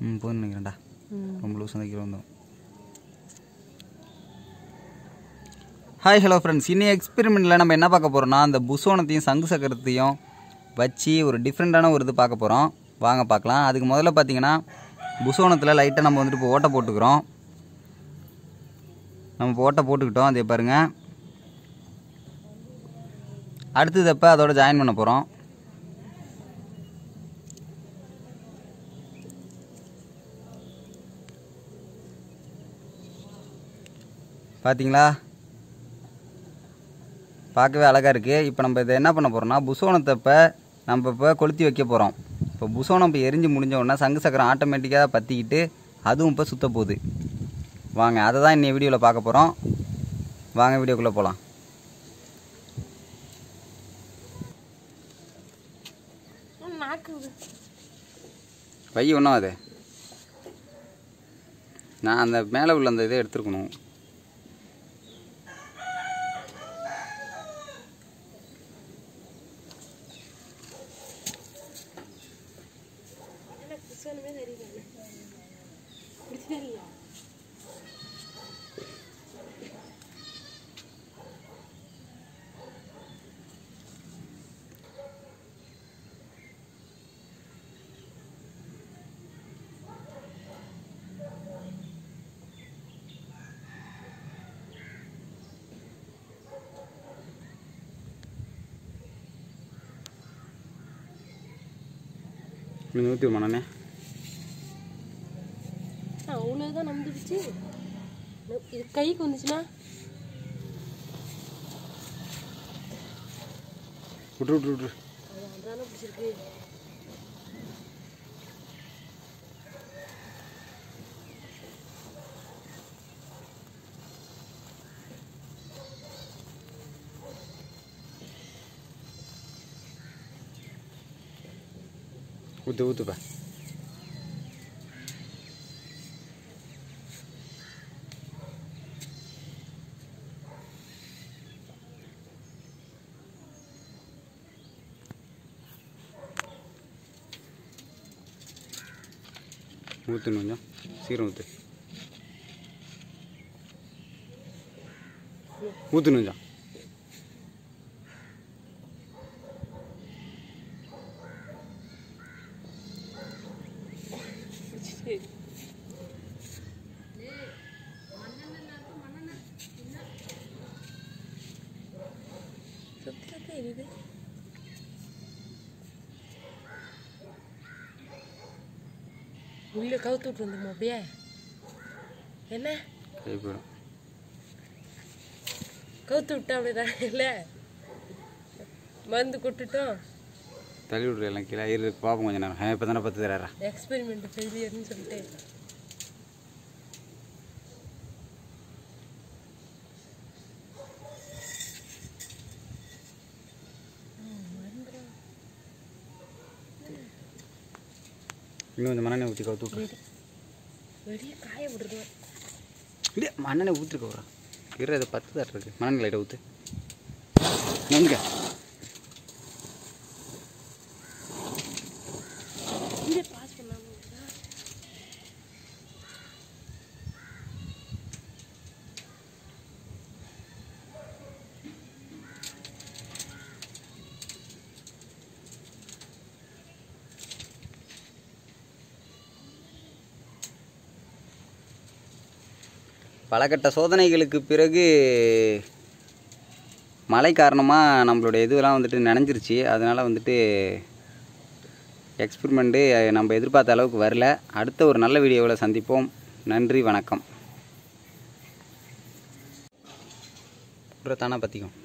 ம் போய் நினைக்கிறேன்டா ம் ரொம்ப லூஸ் அந்த கீழே வந்தோம் ஹாய் ஹலோ ஃப்ரெண்ட்ஸ் இன்னி எக்ஸ்பெரிமெண்ட்டில் நம்ம என்ன பார்க்க போகிறோம்னா அந்த புசோனத்தையும் சங்கு சக்கரத்தையும் வச்சு ஒரு டிஃப்ரெண்ட்டான ஒரு இது பார்க்க போகிறோம் வாங்க பார்க்கலாம் அதுக்கு முதல்ல பார்த்தீங்கன்னா புசோனத்தில் லைட்டாக நம்ம வந்துட்டு இப்போ ஓட்டை போட்டுக்கிறோம் நம்ம இப்போ ஓட்டை போட்டுக்கிட்டோம் அதே பாருங்கள் அடுத்தது அப்போ அதோட ஜாயின் பண்ண போகிறோம் பார்த்தீங்களா பார்க்கவே அழகாக இருக்குது இப்போ நம்ம இதை என்ன பண்ண போகிறோம்னா புசோனத்தை இப்போ நம்ம இப்போ கொளுத்தி வைக்க போகிறோம் இப்போ புசோனம் இப்போ எரிஞ்சு முடிஞ்ச உடனே சங்கு சக்கரம் ஆட்டோமேட்டிக்காக பற்றிக்கிட்டு அதுவும் இப்போ சுத்த போகுது வாங்க அதை தான் இன்னைய வீடியோவில் பார்க்க போகிறோம் வாங்க வீடியோக்குள்ளே போகலாம் நாக்கு வை ஒன்றும் அது நான் அந்த மேலே உள்ள அந்த இதை எடுத்துருக்கணும் எனக்கு புதுசானுமே தெரியல இப்படி தெரியல நீங்கள் ஊற்றி மண்ணே அவ்வளோதான் நம்பிடுச்சு இது கைக்கு வந்துச்சுன்னா விட்ரு விட்ரு விட்ரு அது அதானே பிடிச்சிருக்கு ஊற்று ஊற்றுப்பா ஊற்றுன்னு கொஞ்சம் சீக்கிரம் ஊற்று ஊற்றுன்னு கொஞ்சம் சரி சுத்தத்தை எரியுது உள்ள கவுத்து விட்டு வந்துருமா அப்படியே என்ன கை போயிடும் கவுத்து விட்டா அப்படிதான் இல்லை மருந்து கொட்டுட்டோம் தள்ளி விட்ரு எல்லாம் கீழே இரு பார்ப்போம் கொஞ்சம் நேரம் இப்போ தானே பத்து தரா எக்ஸ்பெரிமெண்ட் ஃபெயிலியர்னு சொல்லிட்டு இன்னும் கொஞ்சம் மண்ணெண்ணெய் ஊற்றி கவுத்து விட்ரு வெடி வெடியை காய விடுறோம் இல்லையா மண்ணெண்ணெய் ஊற்றிருக்க வர இரு அது பத்து தான் இருக்கு மண்ணெண்ணெய் லைட்டாக ஊற்று எங்க இதை பாஸ் பண்ணாம விட்டா? பலகட்ட சோதனைகளுக்கு பிறகு மழை காரணமாக நம்மளுடைய இதுவெல்லாம் வந்துட்டு நனைஞ்சிருச்சு அதனால் வந்துட்டு எக்ஸ்பெரிமெண்ட்டு நம்ம எதிர்பார்த்த அளவுக்கு வரல அடுத்த ஒரு நல்ல வீடியோவில் சந்திப்போம் நன்றி வணக்கம் தானே பற்றிக்கும்